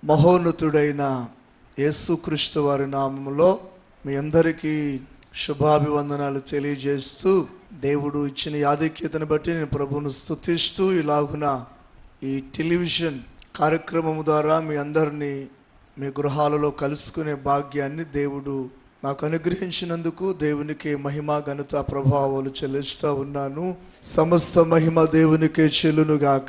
మహోన్నతుడైన యేసుక్రీస్తు వారి నామములో మీ అందరికీ శుభాభివందనాలు తెలియజేస్తూ దేవుడు ఇచ్చిన యాధిక్యతను బట్టి నేను ప్రభువును స్తుతిస్తూ ఇలాగున ఈ టెలివిజన్ కార్యక్రమం ద్వారా మీ అందరినీ మీ గృహాలలో కలుసుకునే భాగ్యాన్ని దేవుడు నాకు అనుగ్రహించినందుకు దేవునికి మహిమ ఘనత ప్రభావాలు చెల్లిస్తూ ఉన్నాను సమస్త మహిమ దేవునికే చెల్లునుగాక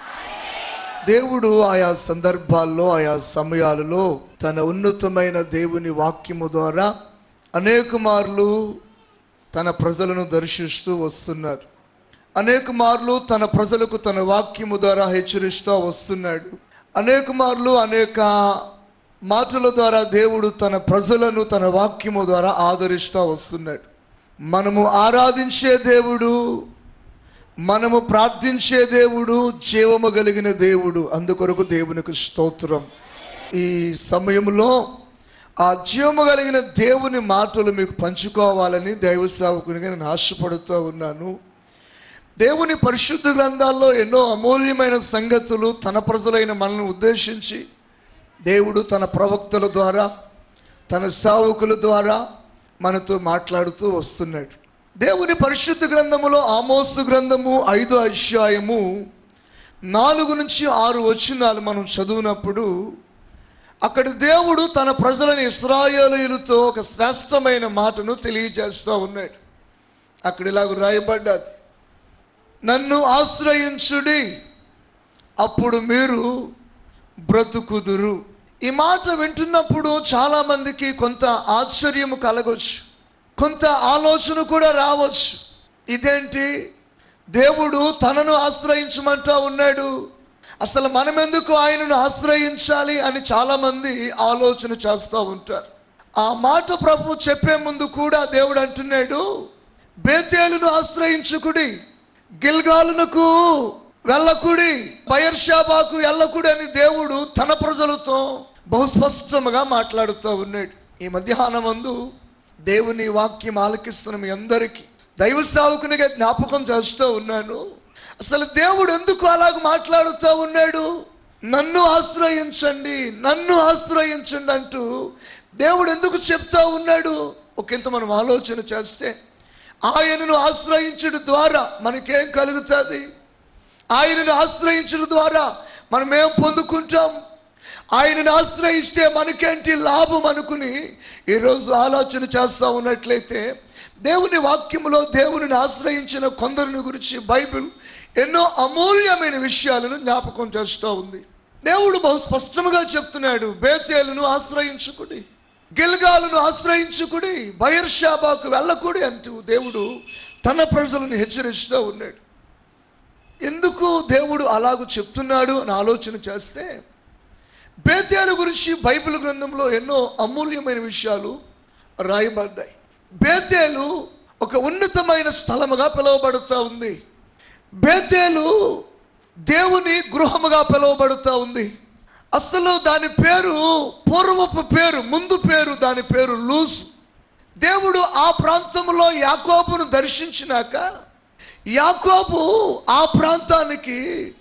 దేవుడు ఆయా సందర్భాల్లో ఆయా సమయాలలో తన ఉన్నతమైన దేవుని వాక్యము ద్వారా అనేక మార్లు తన ప్రజలను దర్శిస్తూ వస్తున్నారు అనేక మార్లు తన ప్రజలకు తన వాక్యము ద్వారా హెచ్చరిస్తూ వస్తున్నాడు అనేక మార్లు అనేక మాటల ద్వారా దేవుడు తన ప్రజలను తన వాక్యము ద్వారా ఆదరిస్తూ వస్తున్నాడు మనము ఆరాధించే దేవుడు మనము ప్రార్థించే దేవుడు జీవము కలిగిన దేవుడు అందుకొరకు దేవునికి స్తోత్రం ఈ సమయంలో ఆ జీవము కలిగిన దేవుని మాటలు మీకు పంచుకోవాలని దైవ సేవకునిగా నేను ఆశపడుతూ ఉన్నాను దేవుని పరిశుద్ధ గ్రంథాల్లో ఎన్నో అమూల్యమైన సంగతులు తన ప్రజలైన మనల్ని ఉద్దేశించి దేవుడు తన ప్రవక్తల ద్వారా తన సేవకుల ద్వారా మనతో మాట్లాడుతూ వస్తున్నాడు దేవుని పరిశుద్ధ గ్రంథములో ఆమోసు గ్రంథము ఐదో అధ్యాయము నాలుగు నుంచి ఆరు వచనాలు మనం చదివినప్పుడు అక్కడ దేవుడు తన ప్రజలని ఇస్రాయేలీలతో ఒక శ్రేష్టమైన మాటను తెలియజేస్తూ ఉన్నాడు అక్కడ ఇలాగ రాయబడ్డది నన్ను ఆశ్రయించుడి అప్పుడు మీరు బ్రతుకుదురు ఈ మాట వింటున్నప్పుడు చాలామందికి కొంత ఆశ్చర్యము కలగవచ్చు కొంత ఆలోచన కూడా రావచ్చు ఇదేంటి దేవుడు తనను ఆశ్రయించమంటా ఉన్నాడు అసలు మనం ఎందుకు ఆయనను ఆశ్రయించాలి అని చాలామంది ఆలోచన చేస్తూ ఉంటారు ఆ మాట ప్రభు చెప్పే ముందు కూడా దేవుడు అంటున్నాడు బేతేలును ఆశ్రయించుకుడి గిల్గాలునకు వెళ్ళకుడి బయర్షాబాకు వెళ్ళకుడి అని దేవుడు తన ప్రజలతో బహుస్పష్టముగా మాట్లాడుతూ ఉన్నాడు ఈ మధ్యాహ్నం మందు దేవుని వాక్యం ఆలకిస్తున్న మీ అందరికీ దైవ సేవకునిగా జ్ఞాపకం చేస్తూ ఉన్నాను అసలు దేవుడు ఎందుకు అలాగ మాట్లాడుతూ ఉన్నాడు నన్ను ఆశ్రయించండి నన్ను ఆశ్రయించండి అంటూ దేవుడు ఎందుకు చెప్తా ఉన్నాడు ఒకంత మనం ఆలోచన చేస్తే ఆయనను ఆశ్రయించడం ద్వారా మనకేం కలుగుతుంది ఆయనను ఆశ్రయించడం ద్వారా మనం ఏం పొందుకుంటాం ఆయనను ఆశ్రయిస్తే మనకేంటి లాభం అనుకుని ఈరోజు ఆలోచన చేస్తూ ఉన్నట్లయితే దేవుని వాక్యములో దేవునిని ఆశ్రయించిన కొందరిని గురించి బైబిల్ ఎన్నో అమూల్యమైన విషయాలను జ్ఞాపకం చేస్తూ ఉంది దేవుడు బహు స్పష్టంగా చెప్తున్నాడు బేతేలును ఆశ్రయించుకుడి గిల్గాలను ఆశ్రయించుకుడి బయర్షాబాకు వెళ్ళకుడి అంటూ దేవుడు తన ప్రజలను హెచ్చరిస్తూ ఉన్నాడు ఎందుకు దేవుడు అలాగూ చెప్తున్నాడు అని ఆలోచన చేస్తే బేతేలు గురించి బైబిల్ గ్రంథంలో ఎన్నో అమూల్యమైన విషయాలు రాయబడ్డాయి బేతేలు ఒక ఉన్నతమైన స్థలముగా పిలువబడుతూ ఉంది బేతేలు దేవుని గృహముగా పిలువబడుతూ ఉంది అసలు దాని పేరు పూర్వపు పేరు ముందు పేరు దాని పేరు లూసు దేవుడు ఆ ప్రాంతంలో యాకోబును దర్శించినాక యాకోబు ఆ ప్రాంతానికి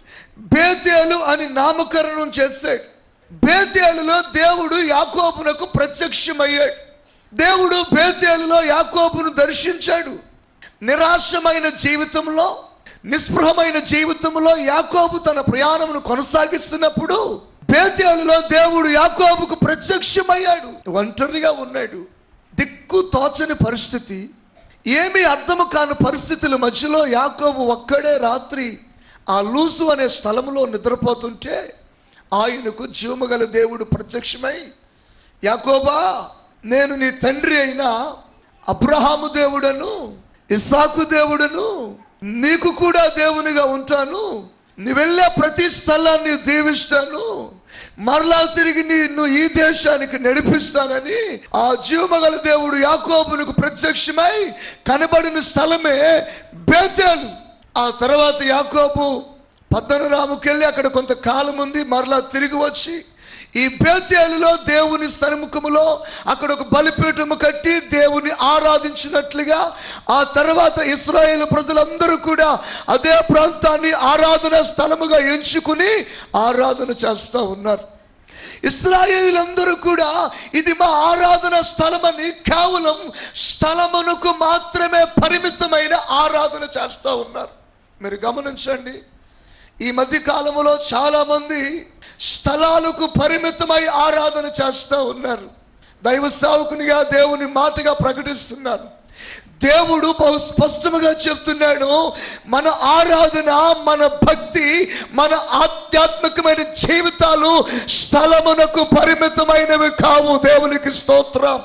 బేతేలు అని నామకరణం చేశాడు బేతేలులో దేవుడు యాకోబునకు ప్రత్యక్షమయ్యాడు దేవుడు బేతేలులో యాకోబును దర్శించాడు నిరాశమైన జీవితంలో నిస్పృహమైన జీవితంలో యాకోబు తన ప్రయాణమును కొనసాగిస్తున్నప్పుడు బేతేలులో దేవుడు యాకోబుకు ప్రత్యక్షమయ్యాడు ఒంటరిగా ఉన్నాడు దిక్కు తోచని పరిస్థితి ఏమీ అర్థము కాని పరిస్థితుల మధ్యలో యాకోబు ఒక్కడే రాత్రి ఆ లూసు అనే స్థలంలో నిద్రపోతుంటే ఆయనకు జీవమగల దేవుడు ప్రత్యక్షమై యాకోబా నేను నీ తండ్రి అయిన అబ్రహాము దేవుడను ఇసాకు దేవుడను నీకు కూడా దేవునిగా ఉంటాను నీ వెళ్ళే ప్రతి స్థలాన్ని దీవిస్తాను మరలా తిరిగి నిన్ను ఈ దేశానికి నడిపిస్తానని ఆ జీవమగల దేవుడు యాకోబునకు ప్రత్యక్షమై కనబడిన స్థలమే బేతేలు ఆ తర్వాత యాకోబు పద్దనరాముకి వెళ్ళి అక్కడ కొంతకాలం ఉంది మరలా తిరిగి వచ్చి ఈ బేతేలులో దేవుని సన్ముఖములో అక్కడ ఒక బలిపీఠము కట్టి దేవుని ఆరాధించినట్లుగా ఆ తర్వాత ఇస్రాయేల్ ప్రజలందరూ కూడా అదే ప్రాంతాన్ని ఆరాధన స్థలముగా ఎంచుకుని ఆరాధన చేస్తూ ఉన్నారు ఇస్రాయేలీలందరూ కూడా ఇది మా ఆరాధన స్థలమని కేవలం స్థలమునకు మాత్రమే పరిమితమైన ఆరాధన చేస్తూ ఉన్నారు మీరు గమనించండి ఈ మధ్య కాలంలో చాలా మంది స్థలాలకు పరిమితమై ఆరాధన చేస్తూ ఉన్నారు దైవ సావుకునిగా దేవుని మాటగా ప్రకటిస్తున్నారు దేవుడు బహు స్పష్టముగా చెప్తున్నాడు మన ఆరాధన మన భక్తి మన ఆధ్యాత్మికమైన జీవితాలు స్థలమునకు పరిమితమైనవి కావు దేవునికి స్తోత్రం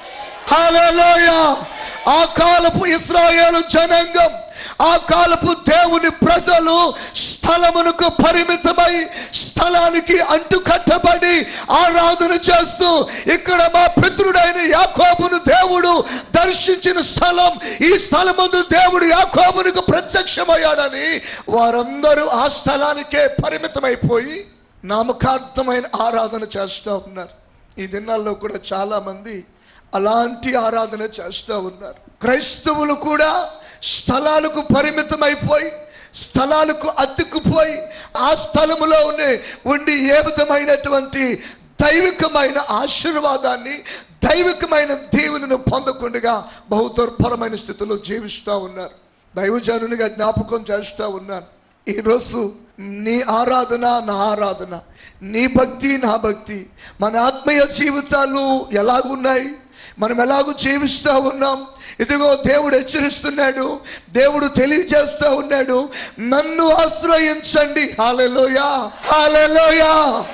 హల్లెలూయ ఆ కాలపు ఇస్రాయేలు జనాంగం ఆ కాలపు దేవుని ప్రజలు స్థలమునకు పరిమితమై స్థలానికి అంటుకట్టబడి ఆరాధన చేస్తూ ఇక్కడ మా పితృడైన యాకోబును దేవుడు దర్శించిన స్థలం ఈ స్థలమందు దేవుడు యాకోబునికి ప్రత్యక్షమయ్యాడని వారందరూ ఆ స్థలానికే పరిమితమైపోయి నామకార్థమైన ఆరాధన చేస్తూ ఉన్నారు ఈ దినాల్లో కూడా చాలా మంది అలాంటి ఆరాధన చేస్తూ ఉన్నారు క్రైస్తవులు కూడా స్థలాలకు పరిమితమైపోయి స్థలాలకు అతుక్కుపోయి ఆ స్థలములో ఉండే ఉండి ఏ విధమైనటువంటి దైవికమైన ఆశీర్వాదాన్ని దైవికమైన దేవుని పొందకుండా బహు దుర్భరమైన స్థితిలో జీవిస్తూ ఉన్నారు దైవజనునిగా జ్ఞాపకం చేస్తూ ఉన్నాను ఈరోజు నీ ఆరాధన నా ఆరాధన నీ భక్తి నా భక్తి మన ఆత్మీయ జీవితాలు ఎలాగున్నాయి మనం ఎలాగూ జీవిస్తూ ఉన్నాం ఇదిగో దేవుడు హెచ్చరిస్తున్నాడు దేవుడు తెలియజేస్తూ ఉన్నాడు నన్ను ఆశ్రయించండి హాలెలోయా హాలెలోయా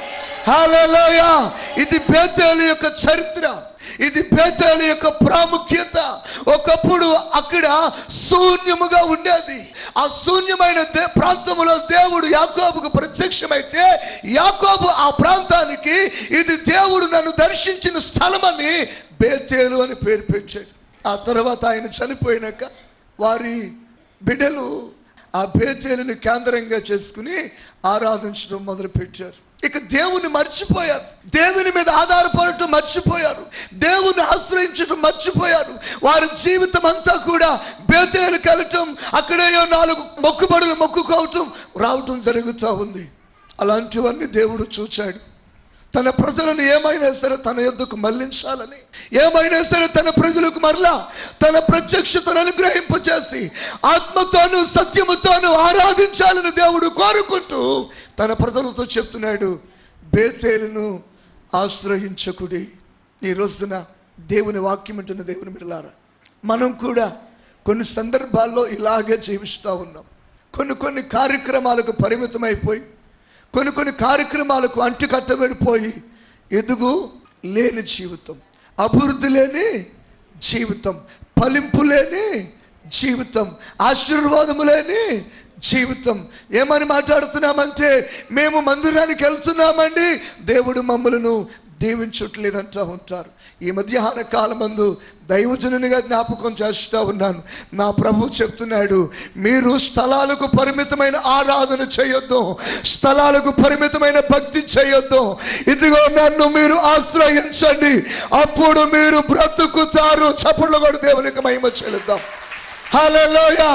హాలెలోయా ఇది బేతేలు యొక్క చరిత్ర ఇది బేతేలు యొక్క ప్రాముఖ్యత ఒకప్పుడు అక్కడ శూన్యముగా ఉండేది ఆ శూన్యమైన దే ప్రాంతంలో దేవుడు యాకోబుకు ప్రత్యక్షమైతే యాకోబు ఆ ప్రాంతానికి ఇది దేవుడు నన్ను దర్శించిన స్థలమని బేతేలు అని పేరు పెట్టాడు ఆ తర్వాత ఆయన చనిపోయినాక వారి బిడ్డలు ఆ బేతేలుని కేంద్రంగా చేసుకుని ఆరాధించడం మొదలుపెట్టారు ఇక దేవుని మర్చిపోయారు దేవుని మీద ఆధారపడటం మర్చిపోయారు దేవుని ఆశ్రయించడం మర్చిపోయారు వారి జీవితం అంతా కూడా బేతేలుకి వెళ్ళటం అక్కడేయో నాలుగు మొక్కుబడులు మొక్కుకోవటం రావటం జరుగుతూ ఉంది అలాంటివన్నీ దేవుడు చూచాడు తన ప్రజలను ఏమైనా సరే తన యొద్దకు మళ్లించాలని ఏమైనా సరే తన ప్రజలకు మరలా తన ప్రత్యక్షతను అనుగ్రహింపచేసి ఆత్మతోను సత్యముతోను ఆరాధించాలని దేవుడు కోరుకుంటూ తన ప్రజలతో చెప్తున్నాడు బేతేలును ఆశ్రయించకుడి ఈ రోజున దేవుని వాక్యం అంటున్న దేవుని మిరలారా మనం కూడా కొన్ని సందర్భాల్లో ఇలాగే జీవిస్తూ ఉన్నాం కొన్ని కొన్ని కార్యక్రమాలకు పరిమితమైపోయి కొన్ని కొన్ని కార్యక్రమాలకు అంటుకట్టబడిపోయి ఎదుగు లేని జీవితం అభివృద్ధి లేని జీవితం ఫలింపు లేని జీవితం ఆశీర్వాదము లేని జీవితం ఏమని మాట్లాడుతున్నామంటే మేము మందిరానికి వెళ్తున్నామండి దేవుడు మమ్మలను దీవించట్లేదంటూ ఉంటారు ఈ మధ్యాహ్న కాలమందు దైవజనునిగా జ్ఞాపకం చేస్తూ ఉన్నాను నా ప్రభు చెప్తున్నాడు మీరు స్థలాలకు పరిమితమైన ఆరాధన చేయొద్దు స్థలాలకు పరిమితమైన భక్తి చేయొద్దు ఇదిగో నన్ను మీరు ఆశ్రయించండి అప్పుడు మీరు బ్రతుకుతారు చప్పుళ్ళు కూడా దేవునికి మహిమ చెల్లుద్దాం హల్లెలూయా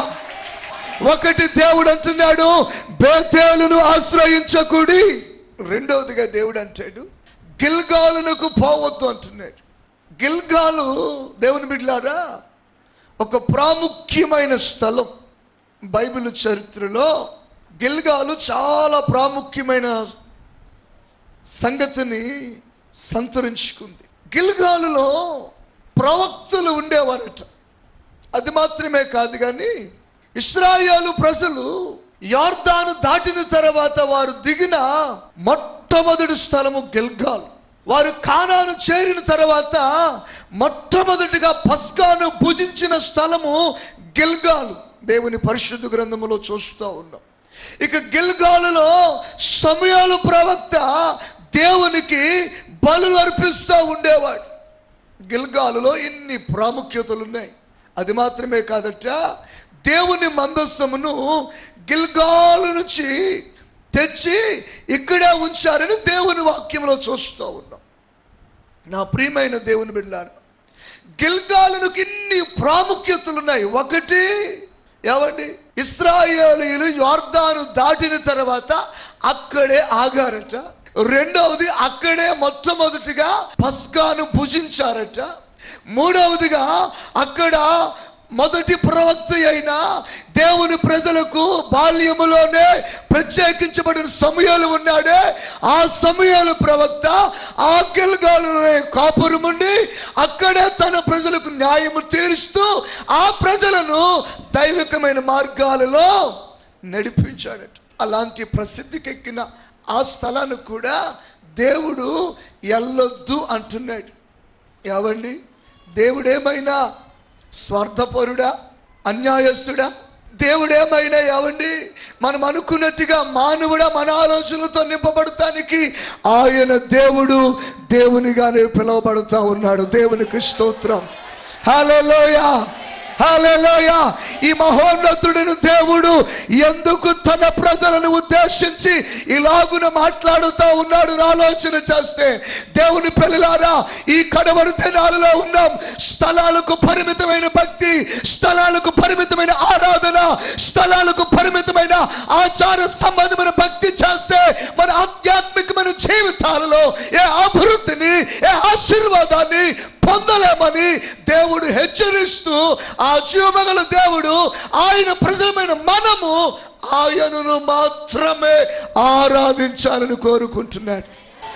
ఒకటి దేవుడు అంటున్నాడు బేతేలును ఆశ్రయించకుడి రెండవదిగా దేవుడు అంటాడు గిల్గాలునకు పోవద్దు అంటున్నాడు గిల్గాలు దేవుని బిడ్లారా ఒక ప్రాముఖ్యమైన స్థలం బైబిల్ చరిత్రలో గిల్గాలు చాలా ప్రాముఖ్యమైన సంగతిని సంతరించుకుంది గిల్గాలులో ప్రవక్తలు ఉండేవారట అది మాత్రమే కాదు కానీ ఇస్రాయేలు ప్రజలు యార్దాను దాటిన తర్వాత వారు దిగిన మొట్టమొదటి స్థలము గిల్గాల్ వారు కానాను చేరిన తర్వాత మొట్టమొదటిగా పస్కాను భుజించిన స్థలము గిల్గాలు దేవుని పరిశుద్ధ గ్రంథములో చూస్తూ ఉన్నాం ఇక గిల్గాలులో సమయాలు ప్రవక్త దేవునికి బలు అర్పిస్తూ ఉండేవాడు గిల్గాలులో ఇన్ని ప్రాముఖ్యతలు ఉన్నాయి అది మాత్రమే కాదట దేవుని మందస్సమును గిల్గాలు నుంచి తెచ్చి ఇక్కడే ఉంచారని దేవుని వాక్యంలో చూస్తూ ఉన్నాం నా ప్రియమైన దేవుని బిడ్డారు గిల్గాలునికి ఇన్ని ప్రాముఖ్యతలు ఉన్నాయి ఒకటి ఏమండి ఇస్రాయేలీలు యార్దాను దాటిన తర్వాత అక్కడే ఆగారట రెండవది అక్కడే మొట్టమొదటిగా పస్కాను భుజించారట మూడవదిగా అక్కడ మొదటి ప్రవక్త అయిన దేవుని ప్రజలకు బాల్యములోనే ప్రత్యేకించబడిన సమయాలు ఉన్నాడే ఆ సమయాలు ప్రవక్త ఆ గిల్గాలులోనే కాపురముండి అక్కడే తన ప్రజలకు న్యాయము తీరుస్తూ ఆ ప్రజలను దైవికమైన మార్గాలలో నడిపించాడట అలాంటి ప్రసిద్ధికెక్కిన ఆ స్థలాన్ని కూడా దేవుడు ఎల్లొద్దు అంటున్నాడు ఏవండి దేవుడేమైనా స్వార్థపరుడా అన్యాయస్తుడా దేవుడేమైనా ఏవండి మనం అనుకున్నట్టుగా మానవుడా మన ఆలోచనలతో నింపబడటానికి ఆయన దేవుడు దేవునిగానే పిలువబడుతూ ఉన్నాడు దేవునికి స్తోత్రం హల్లెలూయా హల్లెలూయ ఈ మహోన్నతుడిని దేవుడు ఎందుకు తన ప్రజలను ఉద్దేశించి ఇలాగున మాట్లాడుతూ ఉన్నాడు అని ఆలోచన చేస్తే దేవుని పిల్లలారా ఈ కడవరి దినాలలో ఉన్నాం స్థలాలకు పరిమితమైన భక్తి స్థలాలకు పరిమితమైన ఆరాధన స్థలాలకు పరిమితమైన ఆచార సంబంధమైన భక్తి చేస్తే మన ఆధ్యాత్మికమైన జీవితాలలో ఏ అభివృద్ధిని ఏ ఆశీర్వాదాన్ని పొందలేమని దేవుడు హెచ్చరిస్తూ ఆ జీవమగల దేవుడు ఆయన ప్రజలమైన మనము ఆయనను మాత్రమే ఆరాధించాలని కోరుకుంటున్నాడు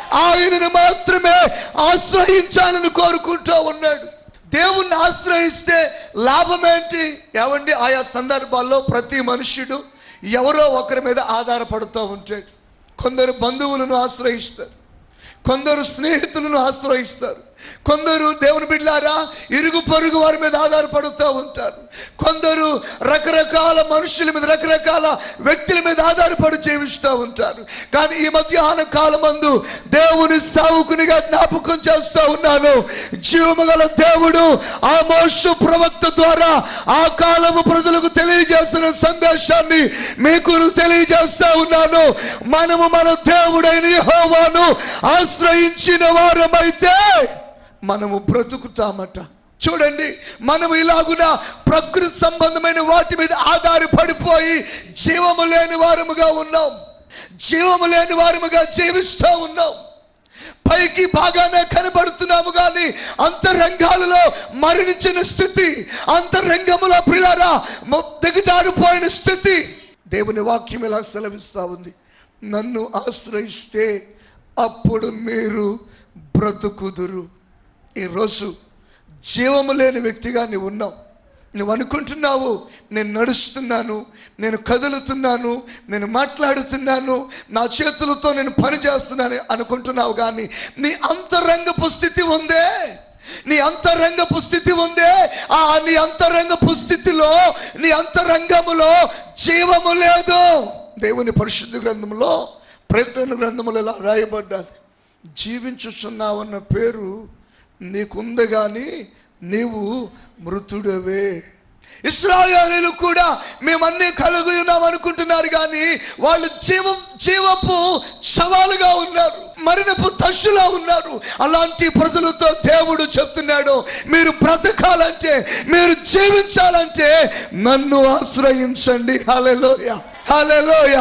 ఆయనను మాత్రమే ఆశ్రయించాలని కోరుకుంటూ ఉన్నాడు దేవుణ్ణి ఆశ్రయిస్తే లాభం ఏంటి ఏమండి ఆయా సందర్భాల్లో ప్రతి మనుష్యుడు ఎవరో ఒకరి మీద ఆధారపడుతూ ఉంటాడు కొందరు బంధువులను ఆశ్రయిస్తారు కొందరు స్నేహితులను ఆశ్రయిస్తారు కొందరు దేవుని బిడ్డారా ఇరుగు పొరుగు వారి మీద ఆధారపడుతూ ఉంటారు కొందరు రకరకాల మనుషుల మీద రకరకాల వ్యక్తుల మీద ఆధారపడి జీవిస్తూ ఉంటారు కానీ ఈ మధ్యాహ్న కాలమందు దేవుని సావుకునిగా జ్ఞాపకం చేస్తూ ఉన్నాను జీవము గల దేవుడు ఆ మోషు ప్రవక్త ద్వారా ఆ కాలము ప్రజలకు తెలియజేస్తున్న సందేశాన్ని మీకు తెలియజేస్తా ఉన్నాను మనము మన దేవుడైన యెహోవాను ఆశ్రయించిన వారమైతే మనము బ్రతుకుతామట చూడండి మనం ఇలాగున ప్రకృతి సంబంధమైన వాటి మీద ఆధారపడిపోయి జీవము లేని వారముగా ఉన్నాం జీవము లేని వారముగా జీవిస్తూ ఉన్నాం పైకి బాగానే కనబడుతున్నాము కానీ అంతరంగాలలో మరణించిన స్థితి అంతరంగముల పిల్లరా దిగజారిపోయిన స్థితి దేవుని వాక్యం ఇలా సెలవిస్తా ఉంది నన్ను ఆశ్రయిస్తే అప్పుడు మీరు బ్రతుకుదురు ఈరోజు జీవము లేని వ్యక్తిగా నీవు ఉన్నావు నువ్వు అనుకుంటున్నావు నేను నడుస్తున్నాను నేను కదులుతున్నాను నేను మాట్లాడుతున్నాను నా చేతులతో నేను పని చేస్తున్నాను అనుకుంటున్నావు కానీ నీ అంతరంగపు స్థితి ఉందే నీ అంతరంగపు స్థితి ఉందే ఆ నీ అంతరంగపు స్థితిలో నీ అంతరంగములో జీవము లేదు దేవుని పరిశుద్ధ గ్రంథంలో ప్రకటన గ్రంథములో ఇలా రాయబడ్డది జీవించుచున్నావన్న పేరు నీకుంది కానీ నీవు మృతుడవే ఇస్రాయేలీలు కూడా మేమన్నీ కలిగి ఉన్నాం అనుకుంటున్నారు కానీ వాళ్ళు జీవం జీవపు శవాలుగా ఉన్నారు మరణపు దశలా ఉన్నారు అలాంటి ప్రజలతో దేవుడు చెప్తున్నాడు మీరు బ్రతకాలంటే మీరు జీవించాలంటే నన్ను ఆశ్రయించండి హలెలోయ హలెలోయ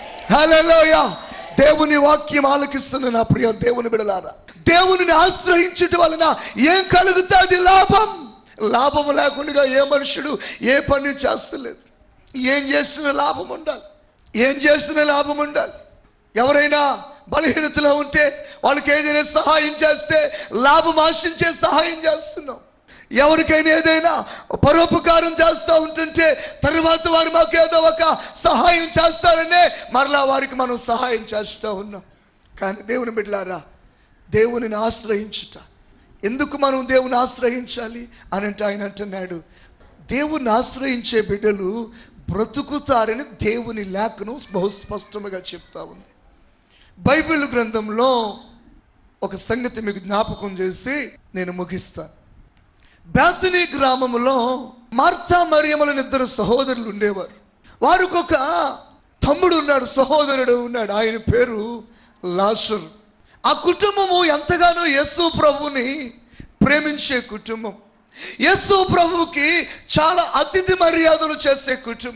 హలెలోయ దేవుని వాక్యం ఆలకిస్తున్న నా ప్రియ దేవుని బిడలారా దేవునిని ఆశ్రయించుట వలన ఏం కలుగుతుంది లాభం లాభం లేకుండా ఏ మనుషుడు ఏ పని చేస్తలేదు ఏం చేస్తున్న లాభం ఉండాలి ఏం చేస్తున్న లాభం ఉండాలి ఎవరైనా బలహీనతలో ఉంటే వాళ్ళకి ఏదైనా సహాయం చేస్తే లాభం ఆశించే సహాయం చేస్తున్నాం ఎవరికైనా ఏదైనా పరోపకారం చేస్తూ ఉంటుంటే తర్వాత వారు మాకు ఏదో ఒక సహాయం చేస్తారనే మరలా వారికి మనం సహాయం చేస్తూ ఉన్నాం కానీ దేవుని బిడ్డలారా దేవునిని ఆశ్రయించుట ఎందుకు మనం దేవుని ఆశ్రయించాలి అని అంటే ఆయన అంటున్నాడు దేవుని ఆశ్రయించే బిడ్డలు బ్రతుకుతారని దేవుని లేఖను బహు స్పష్టంగా చెప్తా ఉంది బైబిల్ గ్రంథంలో ఒక సంగతి మీకు జ్ఞాపకం చేసి నేను ముగిస్తాను బేతనీ గ్రామంలో మార్తా మరియములని ఇద్దరు సహోదరులు ఉండేవారు వారికి ఒక తమ్ముడు ఉన్నాడు సహోదరుడు ఉన్నాడు ఆయన పేరు లాసర్ ఆ కుటుంబము ఎంతగానో యేసు ప్రభువుని ప్రేమించే కుటుంబం యేసు ప్రభువుకి చాలా అతిథి మర్యాదలు చేసే కుటుంబం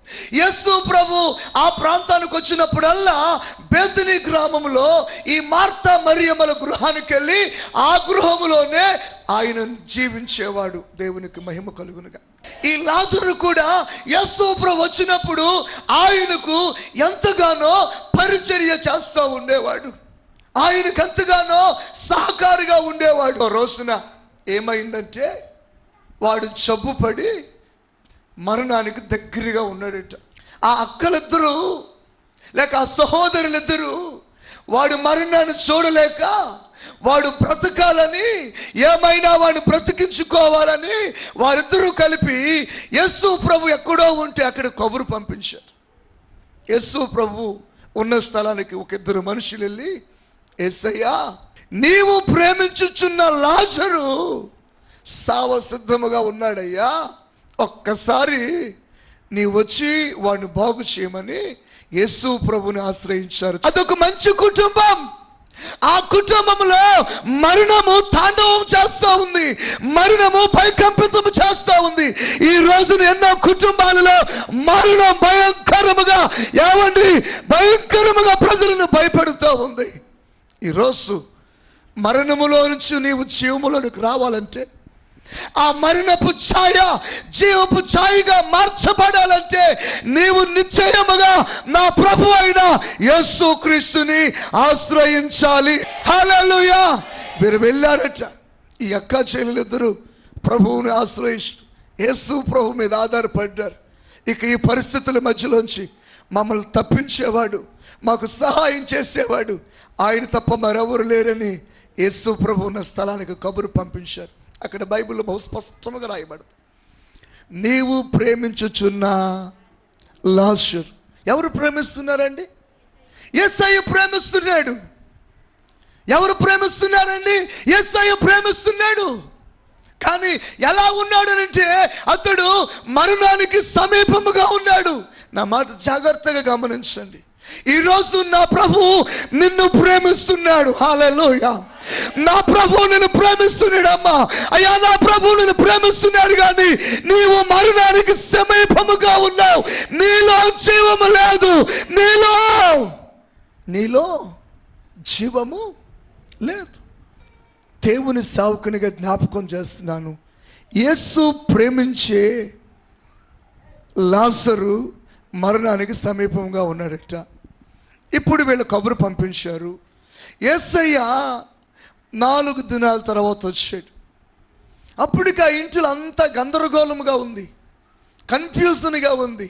యేసు ప్రభు ఆ ప్రాంతానికి వచ్చినప్పుడల్లా బేతని గ్రామంలో ఈ మార్తా మరియమ్మల గృహానికి వెళ్ళి ఆ గృహములోనే ఆయన జీవించేవాడు దేవునికి మహిమ కలుగునుగా ఈ లాజరు కూడా యేసు ప్రభు వచ్చినప్పుడు ఆయనకు ఎంతగానో పరిచర్య చేస్తూ ఉండేవాడు ఆయనకు ఎంతగానో సహకారిగా ఉండేవాడు ఓ రోజున ఏమైందంటే వాడు జబ్బుపడి మరణానికి దగ్గరగా ఉన్నాడట ఆ అక్కలిద్దరూ లేక ఆ సహోదరులిద్దరూ వాడు మరణాన్ని చూడలేక వాడు బ్రతకాలని ఏమైనా వాడిని బ్రతికించుకోవాలని వారిద్దరూ కలిపి యస్సు ప్రభు ఎక్కడో ఉంటే అక్కడ కబురు పంపించారు యస్సు ప్రభు ఉన్న స్థలానికి ఒక ఇద్దరు మనుషులు వెళ్ళి ఎస్సయ్యా నీవు ప్రేమించుచున్న లాజరు సావ సిద్ధముగా ఉన్నాడయ్యా ఒక్కసారి నీ వచ్చి వాడిని బాగు చేయమని యేసు ప్రభుని ఆశ్రయించారు అదొక మంచి కుటుంబం ఆ కుటుంబంలో మరణము తాండవం చేస్తూ ఉంది మరణము భయకంపితం చేస్తూ ఉంది ఈ రోజున ఎన్నో కుటుంబాలలో మరణం భయంకరముగా ఏమండి భయంకరముగా ప్రజలను భయపెడుతూ ఉంది ఈరోజు మరణములో నుంచి నీవు జీవములోనికి రావాలంటే ఆ మరణపు ఛాయ జీవపు ఛాయగా మార్చబడాలంటే నీవు నిశ్చయముగా నా ప్రభు అయిన యేసు క్రీస్తుని ఆశ్రయించాలి హల్లెలూయా మీరు వెళ్ళారట ఈ అక్క చెల్లెలిద్దరూ ప్రభువుని ఆశ్రయిస్తూ యేసు ప్రభు మీద ఆధారపడ్డారు ఇక ఈ పరిస్థితుల మధ్యలోంచి మమ్మల్ని తప్పించేవాడు మాకు సహాయం చేసేవాడు ఆయన తప్ప మరెవరు లేరని యేసు ప్రభు ఉన్న స్థలానికి కబురు పంపించారు అక్కడ బైబిల్లో బహు స్పష్టంగా రాయబడుతుంది నీవు ప్రేమించుచున్న లాషర్ ఎవరు ప్రేమిస్తున్నారండి ఎస్ఐ ప్రేమిస్తున్నాడు ఎవరు ప్రేమిస్తున్నారండి ఎస్ఐ ప్రేమిస్తున్నాడు కానీ ఎలా ఉన్నాడు అంటే అతడు మరణానికి సమీపముగా ఉన్నాడు నా మాట జాగ్రత్తగా గమనించండి ఈరోజు నా ప్రభు నిన్ను ప్రేమిస్తున్నాడు హాలలోయ నా ప్రభు నిన్ను ప్రేమిస్తున్నాడు అమ్మా అయ్యా నా ప్రభు నిన్ను ప్రేమిస్తున్నాడు కానీ నీవు మరణానికి సమీపముగా ఉన్నావు నీలో జీవము లేదు నీలో నీలో జీవము లేదు దేవుని సావుకునిగా జ్ఞాపకం చేస్తున్నాను యేసు ప్రేమించే లాజరు మరణానికి సమీపంగా ఉన్నాడట ఇప్పుడు వీళ్ళు కబురు పంపించారు యేసయ్య నాలుగు దినాల తర్వాత వచ్చాడు అప్పటికి ఆ ఇంటిలో అంతా గందరగోళముగా ఉంది కన్ఫ్యూజన్గా ఉంది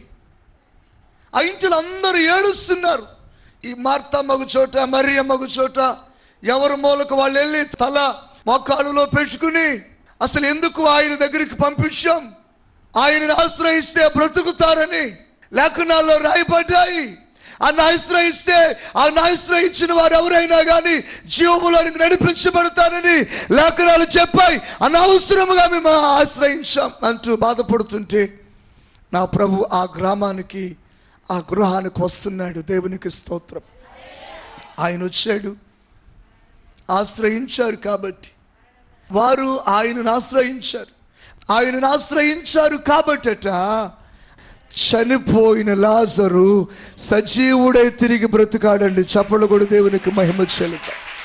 ఆ ఇంటిలో అందరూ ఏడుస్తున్నారు ఈ మార్తమ్మగు చోట మరియమ్మగు చోట ఎవరు మూలకు వాళ్ళు వెళ్ళి తల మోకాలులో పెట్టుకుని అసలు ఎందుకు ఆయన దగ్గరికి పంపించాం ఆయనను ఆశ్రయిస్తే బ్రతుకుతారని లేఖనాల్లో రాయబడ్డాయి ఆయన ఆశ్రయిస్తే ఆయన ఆశ్రయించిన వారు ఎవరైనా కానీ జీవములోనికి నడిపించబడతారని లేఖనాలు చెప్పాయి అనవసరముగా మేము ఆశ్రయించాం అంటూ బాధపడుతుంటే నా ప్రభు ఆ గ్రామానికి ఆ గృహానికి వస్తున్నాడు దేవునికి స్తోత్రం ఆయన వచ్చాడు ఆశ్రయించారు కాబట్టి వారు ఆయనను ఆశ్రయించారు ఆయనను ఆశ్రయించారు కాబట్టట చనిపోయిన లాజరు సజీవుడై తిరిగి బ్రతికాడండి చప్పలు కూడా దేవునికి మహిమ చెల్లుత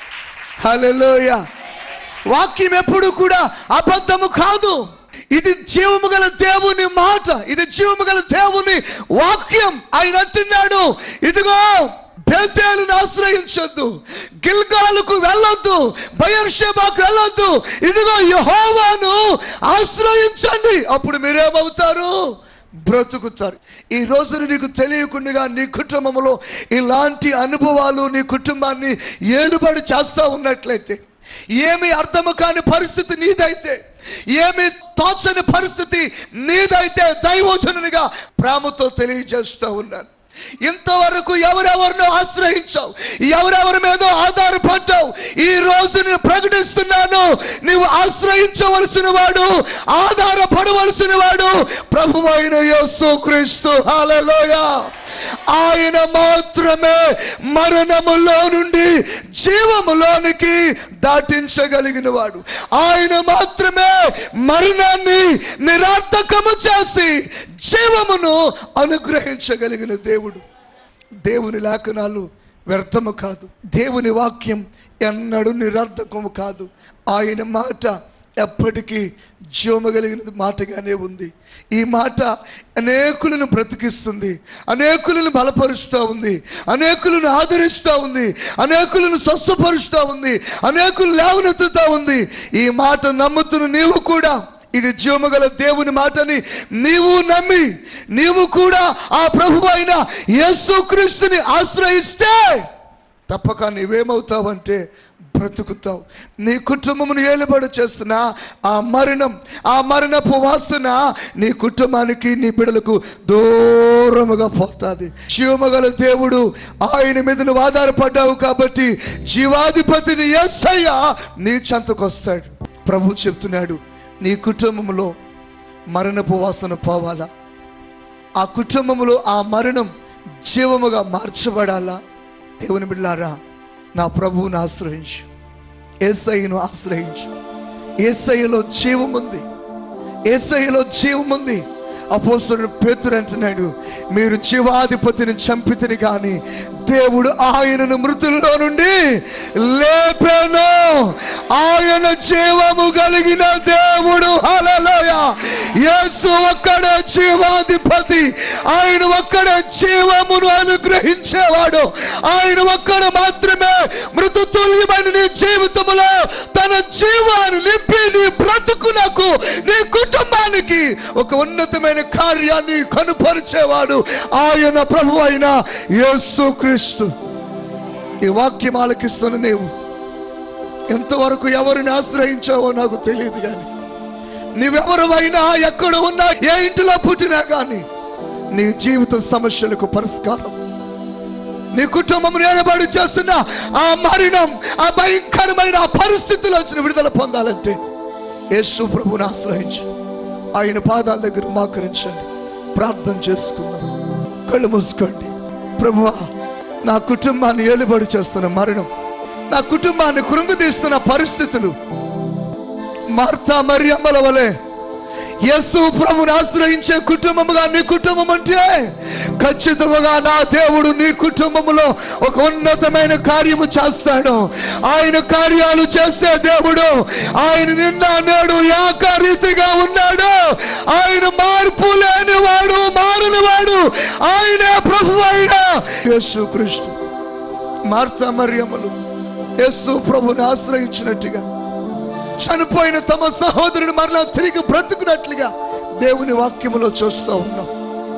హలోయ వాక్యం ఎప్పుడు కూడా అబద్ధము కాదు ఇది జీవము గల దేవుని మాట ఇది జీవము గల దేవుని వాక్యం ఆయన అంటున్నాడు ఇదిగో బేతేలును ఆశ్రయించొద్దు గిల్గాలకు వెళ్ళొద్దు బయర్షేబాకు వెళ్ళొద్దు ఇదిగో యహోవాను ఆశ్రయించండి అప్పుడు మీరేమవుతారు బ్రతుకుతారు ఈ రోజున నీకు తెలియకుండా నీ కుటుంబంలో ఇలాంటి అనుభవాలు నీ కుటుంబాన్ని ఏలుబడి చేస్తూ ఉన్నట్లయితే ఏమి అర్థము కాని పరిస్థితి నీదైతే ఏమి తోచని పరిస్థితి నీదైతే దైవజనునిగా ప్రేమతో తెలియజేస్తూ ఉన్నాను ఇంతవరకు ఎవరెవరినో ఆశ్రయించావు ఎవరెవరి మీద ఆధారపడ్డావు ఈ రోజు నేను ప్రకటిస్తున్నాను నీవు ఆశ్రయించవలసిన వాడు ఆధారపడవలసిన వాడు ప్రభు అయిన యేసు క్రీస్తు హల్లెలూయా ఆయన మాత్రమే మరణములో నుండి జీవములోనికి దాటించగలిగిన వాడు ఆయన మాత్రమే మరణాన్ని నిరార్థకము చేసి జీవమును అనుగ్రహించగలిగిన దేవుడు దేవుని లేఖనాలు వ్యర్థము కాదు దేవుని వాక్యం ఎన్నడూ నిరర్ధకము కాదు ఆయన మాట ఎప్పటికీ జీవము కలిగిన మాటగానే ఉంది ఈ మాట అనేకులను బ్రతికిస్తుంది అనేకులను బలపరుస్తూ ఉంది అనేకులను ఆదరిస్తూ ఉంది అనేకులను స్వస్థపరుస్తూ ఉంది అనేకులు లేవనెత్తుతూ ఉంది ఈ మాట నమ్ముతున్న నీవు కూడా ఇది జీవముగల దేవుని మాటని నీవు నమ్మి నీవు కూడా ఆ ప్రభు అయిన యేసుక్రీస్తుని ఆశ్రయిస్తే తప్పక నీవేమవుతావంటే బ్రతుకుతావు నీ కుటుంబమును ఏలుబడి చేస్తున్న ఆ మరణం ఆ మరణపు వాసన నీ కుటుంబానికి నీ బిడ్డలకు దూరముగా పోతుంది జీవమగల దేవుడు ఆయన మీద నువ్వు ఆధారపడ్డావు కాబట్టి జీవాధిపతిని ఏసయ్య నీ చెంతకొస్తాడు ప్రభు చెప్తున్నాడు నీ కుటుంబంలో మరణపు వాసన పోవాలా ఆ కుటుంబంలో ఆ మరణం జీవముగా మార్చబడాలా దేవుని బిడ్డారా నా ప్రభువుని ఆశ్రయించు ఏసయ్యను ఆశ్రయించు ఏసయ్యలో జీవముంది ఏసయ్యలో జీవముంది అపోస్తుడు పేతురు అంటున్నాడు మీరు జీవాధిపతిని చంపితిని కానీ దేవుడు ఆయనను మృతుల్లో నుండి లేపాను ఆయన జీవము కలిగిన దేవుడు హల్లెలూయ యేసు ఒక్కడే జీవాధిపతి ఆయన ఒక్కడే జీవమును అనుగ్రహించేవాడు ఆయన ఒక్కడ మాత్రమే మృతుతుల్యమైన నీ జీవితంలో తన జీవాన్ని నింపి నీ బ్రతుకునకు నీ కుటుంబానికి ఒక ఉన్నతమైన కార్యాన్ని కనుపరిచేవాడు ఆయన ప్రభు అయిన యేసు క్రీస్తు ఈ వాక్యం ఆలకిస్తున్న నీవు ఎంతవరకు ఎవరిని ఆశ్రయించావో నాకు తెలియదు కానీ నీవెవరివైనా ఎక్కడ ఉన్నా ఏ ఇంటిలో పుట్టినా కానీ నీ జీవిత సమస్యలకు పరిష్కారం నీ కుటుంబం నిలబడి చేస్తున్న ఆ మరణం ఆ భయంకరమైన ఆ పరిస్థితుల్లో వచ్చిన విడుదల పొందాలంటే యేసు ప్రభుని ఆశ్రయించి ఆయన పాదాల దగ్గర మాకరించండి ప్రార్థన చేసుకుందాం కళ్ళు మూసుకోండి ప్రభువా నా కుటుంబాన్ని ఏలుబడి చేస్తున్న మరణం నా కుటుంబాన్ని కృంగదీస్తున్న పరిస్థితులు మార్తా మరియమ్మల వలె యేసు ప్రభుని ఆశ్రయించే కుటుంబముగా నీ కుటుంబం అంటే ఖచ్చితంగా నా దేవుడు నీ కుటుంబములో ఒక ఉన్నతమైన కార్యము చేస్తాడు ఆయన కార్యాలు చేసే దేవుడు ఆయన నిన్న నేడు ఏకరీతిగా ఉన్నాడు ఆయన మార్పు లేని వాడు మారని వాడు ఆయనే ప్రభు అయిన యేసు కృష్ణ మార్తా మరియమ్మలు యేసు ప్రభుని ఆశ్రయించినట్టుగా చనిపోయిన తమ సహోదరుడు మరలా తిరిగి బ్రతుకున్నట్లుగా దేవుని వాక్యములో చూస్తూ ఉన్నాం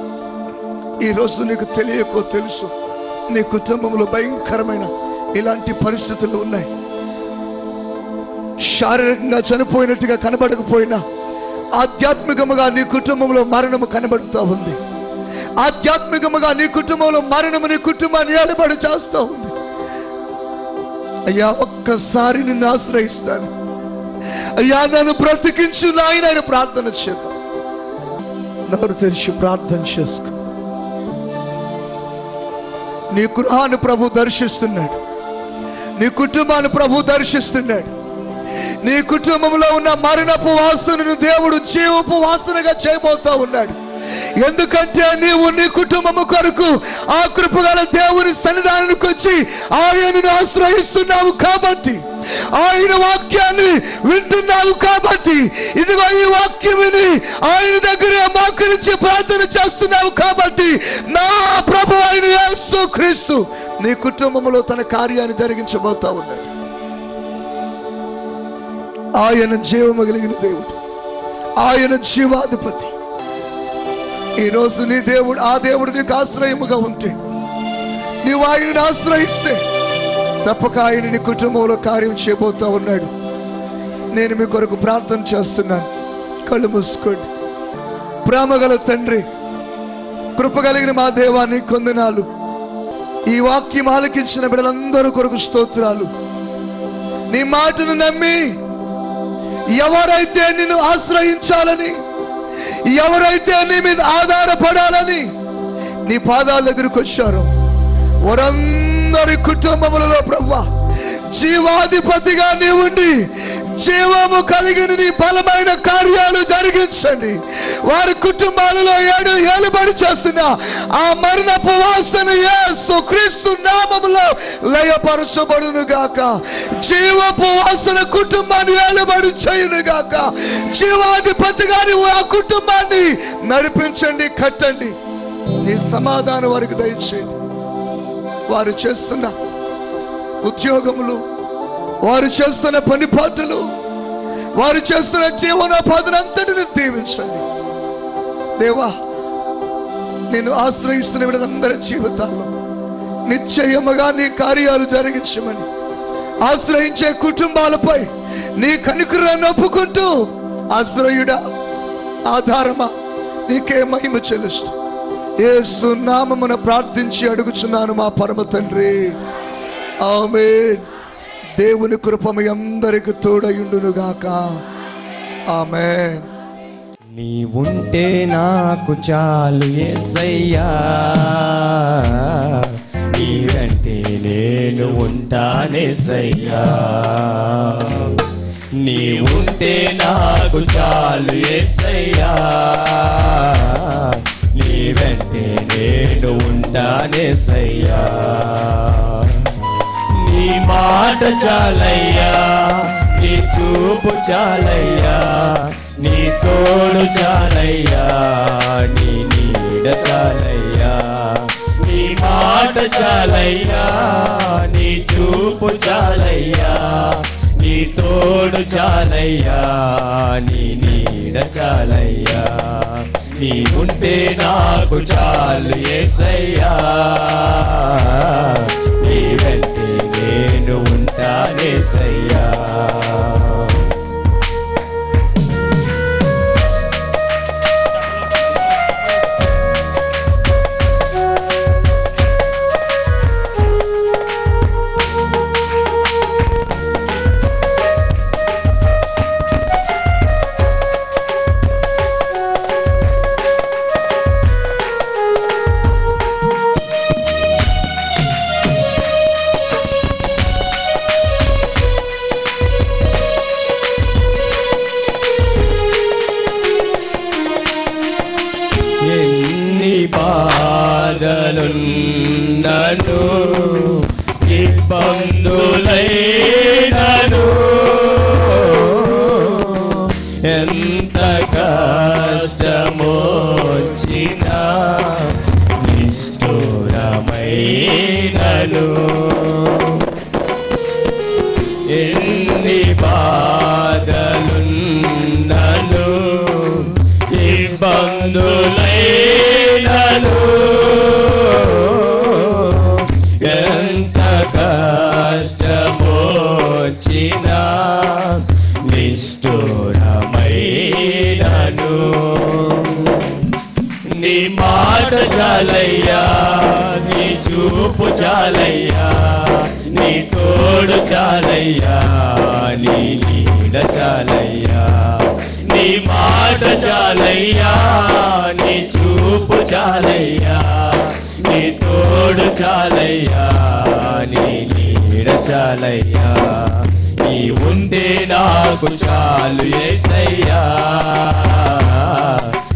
ఈ రోజు నీకు తెలియకో తెలుసు నీ కుటుంబంలో భయంకరమైన ఇలాంటి పరిస్థితులు ఉన్నాయి శారీరకంగా చనిపోయినట్టుగా కనబడకపోయినా ఆధ్యాత్మికముగా నీ కుటుంబంలో మరణము కనబడుతూ ఉంది ఆధ్యాత్మికముగా నీ కుటుంబంలో మరణము నీ కుటుంబాన్ని ఏలుబడి చేస్తూ ఉంది అయ్యా ఒక్కసారి నిన్ను ఆశ్రయిస్తాను అయ్యా నన్ను బ్రతికించు నాయన ఆయన ప్రార్థన చేద్దాం నోరు తెరిచి ప్రార్థన చేసుకుందాం నీ గృహాన్ని ప్రభు దర్శిస్తున్నాడు నీ కుటుంబాన్ని ప్రభు దర్శిస్తున్నాడు నీ కుటుంబంలో ఉన్న మరణపు వాసనను దేవుడు జీవపు వాసనగా చేయబోతా ఉన్నాడు ఎందుకంటే నీవు నీ కుటుంబము కొరకు ఆ కృపగల దేవుని సన్నిధానానికి వచ్చి ఆయనను ఆశ్రయిస్తున్నావు కాబట్టి ఆయన వాక్యాన్ని వింటున్నావు కాబట్టి ఇదిగో ఈ వాక్యం విని ఆయన దగ్గర మోకరించి ప్రార్థన చేస్తున్నావు కాబట్టి నా ప్రభు ఆయన యేసు క్రీస్తు నీ కుటుంబంలో తన కార్యాన్ని జరిగించబోతా ఉన్నాడు ఆయన జీవము కలిగిన దేవుడు ఆయన జీవాధిపతి ఈరోజు నీ దేవుడు ఆ దేవుడు నీకు ఆశ్రయముగా ఉంటే నీవు ఆయనను ఆశ్రయిస్తే తప్పక ఆయన నీ కుటుంబంలో కార్యం చేయబోతా ఉన్నాడు నేను మీ కొరకు ప్రార్థన చేస్తున్నాను కళ్ళు మూసుకోండి ప్రేమగల తండ్రి కృపగలిగిన మా దేవాన్ని కొందనాలు ఈ వాక్యం ఆలకించిన బిడ్డలందరూ కొరకు స్తోత్రాలు నీ మాటను నమ్మి ఎవరైతే నిన్ను ఆశ్రయించాలని ఎవరైతే నీ మీద ఆధారపడాలని నీ పాదాల దగ్గరకు వచ్చారు వారందరి కుటుంబములలో ప్రభా జీవాధిపతిగా నీ ఉండి జీవము కలిగిన నీ బలమైన కార్యాలు జరిగించండి వారి కుటుంబాలలో ఏడు ఏలుబడి చేస్తున్న ఆ మరణపు వాసన యేసు క్రీస్తు నామములో లయపరచబడును గాక జీవపు వాసన కుటుంబాన్ని ఏలుబడి చేయును గాక జీవాధిపతి గారి ఆ కుటుంబాన్ని నడిపించండి కట్టండి నీ సమాధానం వారికి దయచేయండి వారు చేస్తున్న ఉద్యోగములు వారు చేస్తున్న పని పాటలు వారు చేస్తున్న జీవనోపాధులంతటిని దీవించండి దేవా నేను ఆశ్రయిస్తున్న వీళ్ళందరి జీవితాల్లో నిశ్చయముగా నీ కార్యాలు జరిగించమని ఆశ్రయించే కుటుంబాలపై నీ కనుకరాన్ని ఒప్పుకుంటూ ఆశ్రయుడా ఆధారమా నీకే మహిమ చెల్లిస్తూ ఏ సున్నామమున ప్రార్థించి అడుగుచున్నాను మా పరమ తండ్రి ఆమె దేవుని కృప మీ అందరికి తోడయుండును గాక ఆమె నీ ఉంటే నాకు చాలు ఎస్సయ్యా నీ వెంటే నేను ఉంటానేసయ్యా నీ ఉంటే నాకు చాలు ఎస్సయ్యా నీ వెంటే నేను ఉంటానేసయ్యా నీ మాట చాలయ్యా నీ చూపు చాలయ్యా నీ తోడు చాలయ్యా నీ నీడ చాలయ్యా నీ మాట చాలయ్యా నీ చూపు చాలయ్యా నీ తోడు చాలయ్యా నీ నీడ చాలయ్యా నీ ఉంటే నాకు చాలు ఏసయ్యా నీ వెంటే నేను ఉంటానేసయ్యా ఎన్ని బాధలున్నను ఇబ్బందులైనను ఎంత కష్టమొచ్చినా నిష్ఠురమైనను ఎన్ని బాధలున్నను ఇబ్బందులైనను ఎంత కష్టమొచ్చినా నిష్ఠురమైనను నీ మాట చాలయ్యా నీ చూపు చాలయ్యా నీ తోడు చాలయ్యా నీ నీడ చాలయ్యా నీ మాట చాలయ్యా నీ చూపు చాలయ్యా నీ తోడు చాలయ్యా నీ నీడ చాలయ్యా నీ ఉంటే నాకు చాలు ఏసయ్యా